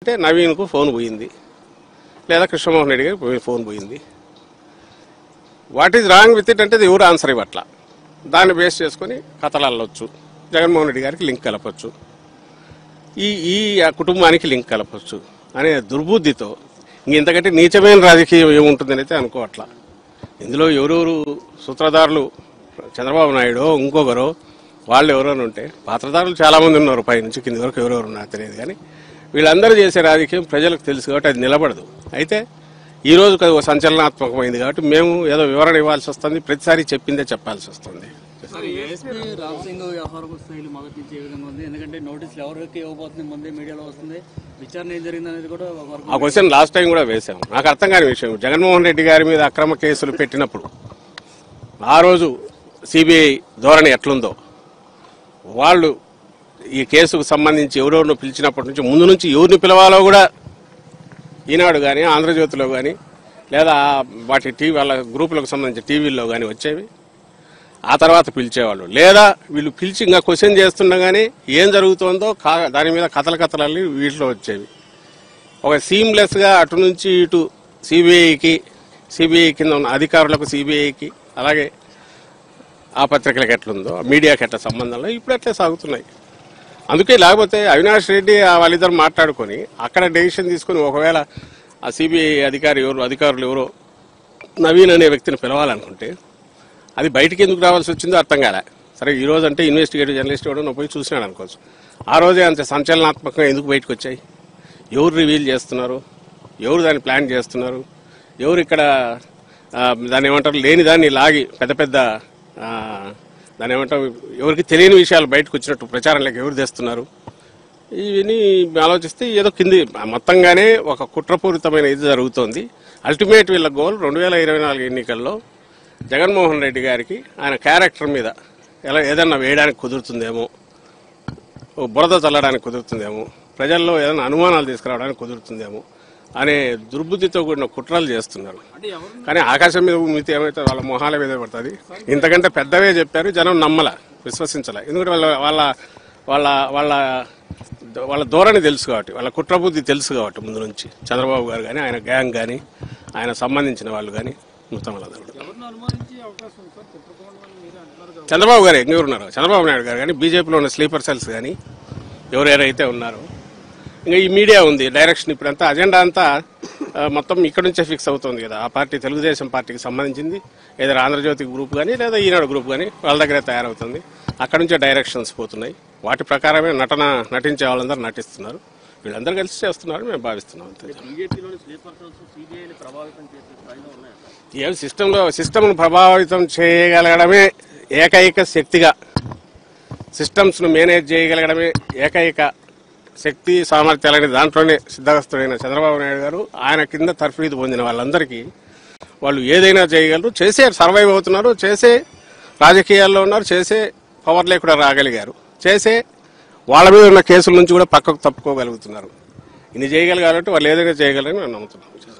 అంటే నవీన్కు ఫోన్ పోయింది లేదా కృష్ణమోహన్ రెడ్డి గారికి పోయి- ఫోన్ పోయింది what is wrong with it అంటే ఇది ఎవరు ఆన్సర్ ఇవ్వట్ల దాన్ని బేస్ చేసుకొని కథలు అల్లొచ్చు జగన్మోహన్ రెడ్డి గారికి లింక్ కలపచ్చు ఈ ఈ ఆ కుటుంబానికి లింక్ కలపచ్చు అనే దుర్బుద్ధితో ఇంక ఇంతకంటే నీచమైన రాజకీయం ఏముంటుందని అయితే అనుకోవట్లా ఇందులో ఎవరెవరు సూత్రధారులు చంద్రబాబు నాయుడు ఇంకొకరు వాళ్ళు ఎవరైనా ఉంటే పాత్రధారులు చాలా మంది ఉన్నారు పై నుంచి కింది వరకు ఎవరెవరు ఉన్నారు తెలియదు కానీ వీళ్ళందరూ చేసే రాజకీయం ప్రజలకు తెలుసు కాబట్టి అది నిలబడదు అయితే ఈ రోజు అది ఒక సంచలనాత్మకమైంది కాబట్టి మేము ఏదో వివరణ ఇవ్వాల్సి వస్తుంది ప్రతిసారి చెప్పిందే చెప్పాల్సి వస్తుంది ఏఎస్పీ రామ్ సింగ్ వ్యవహారం శైలి మొదటి నుంచి ఏ విధంగా ఉంది ఎందుకంటే నోటీసులు ఎవరికి ఇవ్వబోతుంది ముందే మీడియాలో వస్తుంది విచారణ ఏం జరిగింది అనేది కూడా ఒక వర్గం ఆ క్వశ్చన్ లాస్ట్ టైం కూడా వేశాము నాకు అర్థం కాని విషయం జగన్మోహన్ రెడ్డి గారి మీద అక్రమ కేసులు పెట్టినప్పుడు ఆ రోజు సిబిఐ ధోరణి ఎట్లుందో వాళ్ళు ఈ కేసుకు సంబంధించి ఎవరెవరినో పిలిచినప్పటి నుంచి ముందు నుంచి ఎవరిని పిలవాలో కూడా ఈనాడు కానీ ఆంధ్రజ్యోతిలో కానీ లేదా వాటి టీవీ వాళ్ళ గ్రూపులకు సంబంధించి టీవీల్లో కానీ వచ్చేవి ఆ తర్వాత పిలిచేవాళ్ళు లేదా వీళ్ళు పిలిచి ఇంకా క్వశ్చన్ చేస్తుండగానే ఏం జరుగుతోందో కా- దాని మీద కథల కథలన్నీ వీటిలో వచ్చేవి ఒక సీమ్లెస్ గా అటు నుంచి ఇటు సిబిఐకి సిబిఐ కింద ఉన్న అధికారులకు సిబిఐకి అలాగే ఆ పత్రికలకు ఎట్లుందో మీడియాకి ఎట్లా సంబంధంలో ఇప్పుడు అట్లే సాగుతున్నాయి అందుకే లేకపోతే అవినాష్ రెడ్డి ఆ వాళ్ళిద్దరు మాట్లాడుకొని అక్కడ డెసిషన్ తీసుకుని ఒకవేళ ఆ సిబిఐ అధికారి ఎవరు అధికారులు ఎవరో నవీన్ అనే వ్యక్తిని పిలవాలనుకుంటే అది బయటికి ఎందుకు రావాల్సి వచ్చిందో అర్థం కాలే సరే ఈ రోజు అంటే ఇన్వెస్టిగేటివ్ జర్నలిస్ట్ కూడా నువ్వు పోయి చూసినాడు అనుకోవచ్చు ఆ రోజే అంత సంచలనాత్మకంగా ఎందుకు బయటకు వచ్చాయి ఎవరు రివీల్ చేస్తున్నారు ఎవరు దాన్ని ప్లాన్ చేస్తున్నారు ఎవరు ఇక్కడ ఆ, దాన్ని ఏమంటారు లేని దాన్ని లాగి పెద్ద పెద్ద ఆ, దాన్ని ఏమంటారు ఎవరికి తెలియని విషయాలు బయటకు వచ్చినట్టు ప్రచారంలోకి ఎవరు తెస్తున్నారు ఇవన్నీ ఆలోచిస్తే ఏదో కింది మొత్తంగానే ఒక కుట్రపూరితమైన ఇది జరుగుతోంది అల్టిమేట్ వీళ్ళ గోల్ రెండు వేల ఇరవై నాలుగు ఎన్నికల్లో జగన్మోహన్ రెడ్డి గారికి ఆయన క్యారెక్టర్ మీద ఎలా ఏదన్నా వేయడానికి కుదురుతుందేమో ఓ బురద చల్లడానికి కుదురుతుందేమో ప్రజల్లో ఏదైనా అనుమానాలు తీసుకురావడానికి కుదురుతుందేమో అనే దుర్బుద్ధితో కూడిన కుట్రలు చేస్తున్నారు కానీ ఆకాశం మీద మితి ఏమైతే వాళ్ళ మొహాల మీద పడుతుంది ఇంతకంటే పెద్దవే చెప్పారు జనం నమ్మల విశ్వసించలే ఎందుకంటే వాళ్ళ వాళ్ళ వాళ్ళ వాళ్ళ వాళ్ళ ధోరణి తెలుసు కాబట్టి వాళ్ళ కుట్రబుద్ధి తెలుసు కాబట్టి ముందు నుంచి చంద్రబాబు గారు కానీ ఆయన గ్యాంగ్ కానీ ఆయన సంబంధించిన వాళ్ళు కానీ మొత్తం వాళ్ళందరూ కూడా. ఎవరిని అనుమానించే అవకాశం ఉంది సార్ తిప్పకుండా మీరే అంటున్నారు కదా చంద్రబాబు గారు ఎవరు ఉన్నారు చంద్రబాబు నాయుడు గారు కానీ బీజేపీలో ఉన్న స్లీపర్ సెల్స్ కానీ ఎవరెవరైతే ఉన్నారో ఇంకా ఈ మీడియా ఉంది డైరెక్షన్ ఇప్పుడంతా అజెండా అంతా ఆ, మొత్తం ఇక్కడ నుంచే ఫిక్స్ అవుతుంది కదా ఆ పార్టీ తెలుగుదేశం పార్టీకి సంబంధించింది ఏదైనా ఆంధ్రజ్యోతి గ్రూప్ కానీ లేదా ఈనాడు గ్రూప్ కానీ వాళ్ళ దగ్గరే తయారవుతుంది అక్కడ నుంచే డైరెక్షన్స్ పోతున్నాయి వాటి ప్రకారమే నటన నటించే వాళ్ళందరూ నటిస్తున్నారు వీళ్ళందరూ కలిసి చేస్తున్నారు మేము భావిస్తున్నాం అంతే బీజేపీలోని స్లీపర్ సెల్స్ సిబిఐని ప్రభావితం చేసే స్థాయిలో ఉన్నాయి సార్ ఏం సిస్టంలో సిస్టమ్ను ప్రభావితం చేయగలగడమే ఏకైక శక్తిగా సిస్టమ్స్ను మేనేజ్ చేయగలగడమే ఏకైక శక్తి సామర్థ్యాలని దాంట్లోనే సిద్ధహస్తుడైన చంద్రబాబు నాయుడు గారు ఆయన కింద తర్ఫీదు పొందిన వాళ్ళందరికీ వాళ్ళు ఏదైనా చేయగలరు చేసే సర్వైవ్ అవుతున్నారు చేసే రాజకీయాల్లో ఉన్నారు చేసే పవర్లే కూడా రాగలిగారు చేసే వాళ్ళ మీద ఉన్న కేసుల నుంచి కూడా పక్కకు తప్పుకోగలుగుతున్నారు ఇన్ని చేయగలిగారంటే వాళ్ళు ఏదైనా చేయగలరని మేము నమ్ముతున్నాం